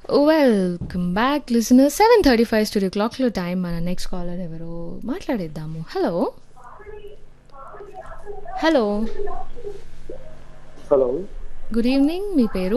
welcome back listener seven thirty five studio క్లాక్లో time మన next caller ఎవరో మాట్లాడేద్దాము hello hello hello good evening మీ పేరు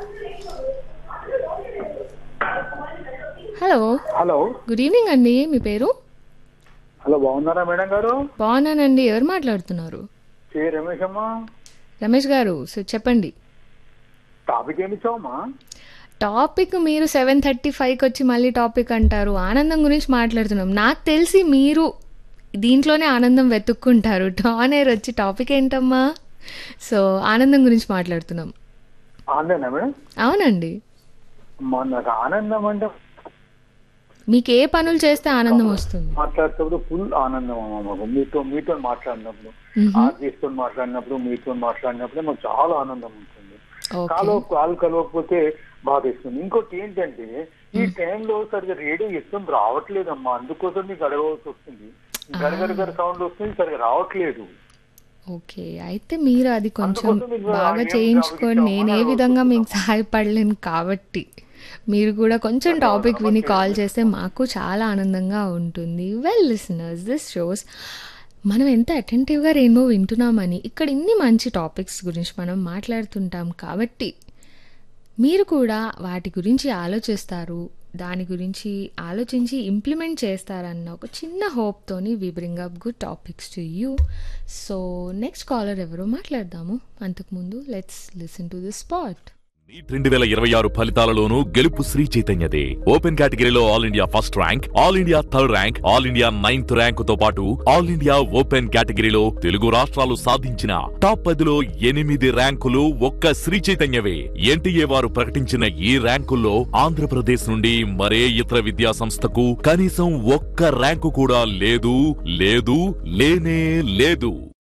హలో హలో గుడ్ ఈవినింగ్ అండి మీ పేరు హలో బాగున్నారా మేడం గారు బాగున్నానండి ఎవరు మాట్లాడుతున్నారు కే రమేష్ అమ్మా రమేష్ గారు సో చెప్పండి టాపిక్ ఏమి ఇచ్చావమ్మా టాపిక్ మీరు సెవెన్ థర్టీ ఫైవ్కి వచ్చి మళ్ళీ టాపిక్ అంటారు ఆనందం గురించి మాట్లాడుతున్నాం నాకు తెలిసి మీరు దీంట్లోనే ఆనందం వెతుక్కుంటారు టాన్ ఎయిర్ వచ్చి టాపిక్ ఏంటమ్మా సో ఆనందం గురించి మాట్లాడుతున్నాం ఆనందేనా మేడం అవునండి అమ్మా నాకు ఆనందం అంటే మీకు ఏ పనులు చేస్తే ఆనందం వస్తుంది మాట్లాడేటప్పుడు ఫుల్ ఆనందం అమ్మా మాకు మీతో మీతో మాట్లాడినప్పుడు ఆర్టిస్ట్తో మాట్లాడినప్పుడు మీతో మాట్లాడినప్పుడే మాకు చాలా ఆనందం ఉంటుంది ఓకే కాలు కాలు కలవకపోతే బాధేస్తుంది ఇంకోటి ఏంటంటే ఈ టైంలో సరిగా రేడియో ఇష్టం రావట్లేదమ్మా అందుకోసం నీకు అడగవలసి వస్తుంది గరగర సౌండ్ వస్తుంది సరిగా రావట్లేదు ఓకే అయితే మీరు అది కొంచెం అందుకోసం మీకు బాగా ఏం చేయించుకొని జాబ్ నేను ఏ ఇచ్చామో విధంగా మీకు సహాయపడలేను కాబట్టి మీరు కూడా కొంచెం టాపిక్ విని కాల్ చేస్తే మాకు చాలా ఆనందంగా ఉంటుంది వెల్ లిసనర్స్ దిస్ షోస్ మనం ఎంత అటెంటివ్గా రెయిన్బో వింటున్నామని ఇక్కడ ఇన్ని మంచి టాపిక్స్ గురించి మనం మాట్లాడుతుంటాం కాబట్టి మీరు కూడా వాటి గురించి ఆలోచిస్తారు దాని గురించి ఆలోచించి ఇంప్లిమెంట్ చేస్తారన్న ఒక చిన్న హోప్తోని we bring up good topics to you so next caller ఎవరో మాట్లాడదాము అంతకుముందు let's listen to the spot NEET రెండు వేల ఇరవై ఆరు ఫలితాలలోనూ గెలుపు శ్రీ చైతన్యదే ఓపెన్ కేటగిరీలో all India first rank all India third rank all India ninth rank తో పాటు ఆల్ ఇండియా ఓపెన్ కేటగిరీలో తెలుగు రాష్ట్రాలు సాధించిన టాప్ పదిలో ఎనిమిది ర్యాంకులు ఒక్క శ్రీ చైతన్యవే ఎన్టీఏ వారు ప్రకటించిన ఈ ర్యాంకుల్లో ఆంధ్రప్రదేశ్ నుండి మరే ఇతర విద్యా సంస్థకు కనీసం ఒక్క ర్యాంకు కూడా లేదు లేదు లేనే లేదు